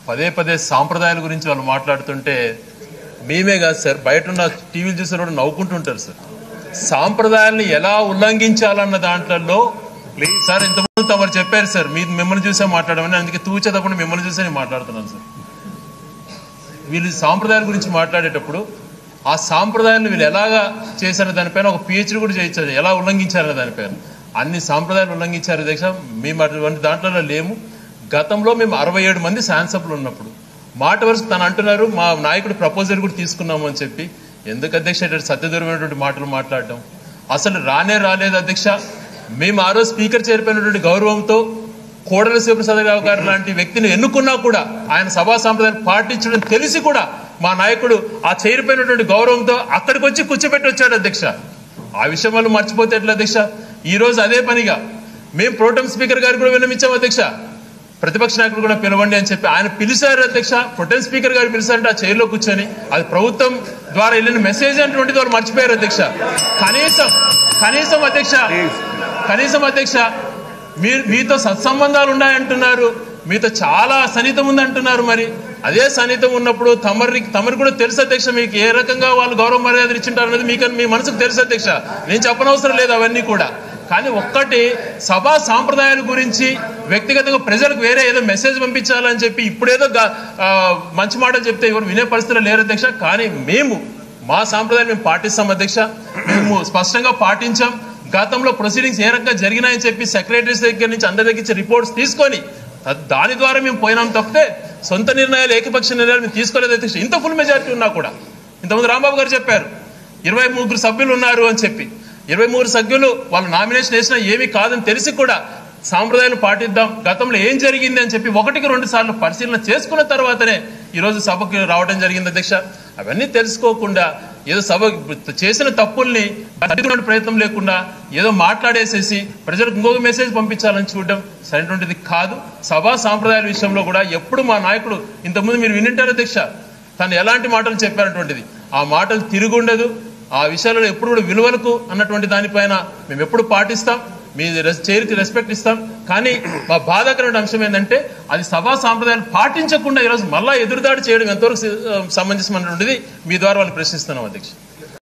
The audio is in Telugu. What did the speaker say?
పదే పదే సాంప్రదాయాల గురించి వాళ్ళు మాట్లాడుతుంటే మేమే కాదు సార్ బయట ఉన్న టీవీలు చూసిన కూడా నవ్వుకుంటుంటారు సార్ సాంప్రదాయాలను ఎలా ఉల్లంఘించాలన్న దాంట్లో ప్లీజ్ సార్ ఇంతకుముందు తమరు చెప్పారు సార్ మీ మిమ్మల్ని చూసే మాట్లాడమని అందుకే తూచేటప్పుడు మిమ్మల్ని చూసే నేను మాట్లాడుతున్నాను సార్ వీళ్ళు సాంప్రదాయాల గురించి మాట్లాడేటప్పుడు ఆ సాంప్రదాయాలను వీళ్ళు ఎలాగా చేశారనే దానిపైన ఒక పిహెచ్డి కూడా చేయించారు ఎలా ఉల్లంఘించారనే దానిపైన అన్ని సాంప్రదాయాలు ఉల్లంఘించారు దీక్ష మేము అటువంటి దాంట్లో లేము గతంలో మేము అరవై ఏడు మంది శాసనసభ్యులు ఉన్నప్పుడు మాట వరుస తను అంటున్నారు మా నాయకుడు ప్రపోజల్ కూడా తీసుకున్నాము అని చెప్పి ఎందుకు అధ్యక్ష ఇటువంటి సత్యదూరమైనటువంటి మాటలు మాట్లాడటం అసలు రానే రాలేదు అధ్యక్ష మేము ఆ రోజు స్పీకర్ చేరిపోయినటువంటి గౌరవంతో కోడల శివప్రసాదరావు గారు లాంటి వ్యక్తిని ఎన్నుకున్నా కూడా ఆయన సభా సాంప్రదాయాన్ని పాటించడం తెలిసి కూడా మా నాయకుడు ఆ చేరిపోయినటువంటి గౌరవంతో అక్కడికి వచ్చి కూర్చోబెట్టి వచ్చాడు అధ్యక్ష ఆ విషయం వాళ్ళు మర్చిపోతే ఎట్లా అధ్యక్ష ఈ రోజు అదే పనిగా మేము ప్రోటం స్పీకర్ గారు కూడా విన్నమించాం అధ్యక్ష ప్రతిపక్ష నాయకుడు కూడా పిలవండి అని చెప్పి ఆయన పిలిచారు అధ్యక్ష ప్రొటెన్ స్పీకర్ గారు పిలిచారంటే ఆ చైర్లో కూర్చొని అది ప్రభుత్వం ద్వారా వెళ్ళిన మెసేజ్ అటువంటిది వాళ్ళు మర్చిపోయారు అధ్యక్ష కనీసం కనీసం అధ్యక్ష కనీసం అధ్యక్ష మీరు మీతో సత్సంబంధాలు ఉన్నాయంటున్నారు మీతో చాలా సన్నిహితం ఉంది అంటున్నారు మరి అదే సన్నిహితం ఉన్నప్పుడు తమరి తమరు కూడా తెలుసు అధ్యక్ష మీకు ఏ రకంగా వాళ్ళు గౌరవ మర్యాదలు ఇచ్చింటారు అనేది మీకు మీ మనసుకు తెలుసు అధ్యక్ష నేను చెప్పనవసరం లేదు అవన్నీ కూడా కానీ ఒక్కటి సభా సాంప్రదాయాల గురించి వ్యక్తిగతంగా ప్రజలకు వేరే ఏదో మెసేజ్ పంపించాలని చెప్పి ఇప్పుడేదో గా- ఆ, మంచి మాటలు చెప్తే ఎవరు వినే పరిస్థితులు లేరు అధ్యక్ష కానీ మేము మా సాంప్రదాయాలు మేము పాటిస్తాం అధ్యక్ష మేము స్పష్టంగా పాటించాం గతంలో ప్రొసీడింగ్స్ ఏ రకంగా జరిగినాయని చెప్పి సెక్రటరీస్ దగ్గర నుంచి అందరి దగ్గర నుంచి రిపోర్ట్స్ తీసుకొని ద- దాని ద్వారా మేము పోయినాం తప్పితే సొంత నిర్ణయాలు ఏకపక్ష నిర్ణయాలు మేము తీసుకోలేదు అధ్యక్ష ఇంత ఫుల్ మెజారిటీ ఉన్నా కూడా ఇంతకుముందు రాంబాబు గారు చెప్పారు ఇరవై ముగ్గురు సభ్యులు ఉన్నారు అని చెప్పి ఇరవై మూడు సభ్యులు వాళ్ళు నామినేషన్ వేసినా ఏమీ కాదని తెలిసి కూడా సాంప్రదాయాలు పాటిద్దాం గతంలో ఏం జరిగింది అని చెప్పి ఒకటికి రెండు సార్లు పరిశీలన చేసుకున్న తర్వాతనే ఈరోజు సభకి రావడం జరిగింది అధ్యక్ష అవన్నీ తెలుసుకోకుండా ఏదో సభ చేసిన తప్పుల్ని సరిదిద్దుకునే ప్రయత్నం లేకుండా ఏదో మాట్లాడేసేసి ప్రజలకు ఇంకొక మెసేజ్ పంపించాలని చూడడం సరైనటువంటిది కాదు సభా సాంప్రదాయాల విషయంలో కూడా ఎప్పుడు మా నాయకుడు ఇంతకుముందు మీరు వినింటారు అధ్యక్ష తను ఎలాంటి మాటలు చెప్పారటువంటిది ఆ మాటలు తిరుగుండదు ఆ విషయాలలో ఎప్పుడు కూడా విలువలకు అన్నటువంటి దానిపైన మేము ఎప్పుడు పాటిస్తాం మీ రెస్- చైర్కి రెస్పెక్ట్ ఇస్తాం కానీ మా బాధాకరమైన అంశం ఏంటంటే అది సభా సాంప్రదాయాలు పాటించకుండా ఈరోజు మళ్ళా ఎదురుదాడి చేయడం ఎంతవరకు సి- సమంజసమైనటువంటిది మీ ద్వారా వాళ్ళు ప్రశ్నిస్తున్నాం అధ్యక్ష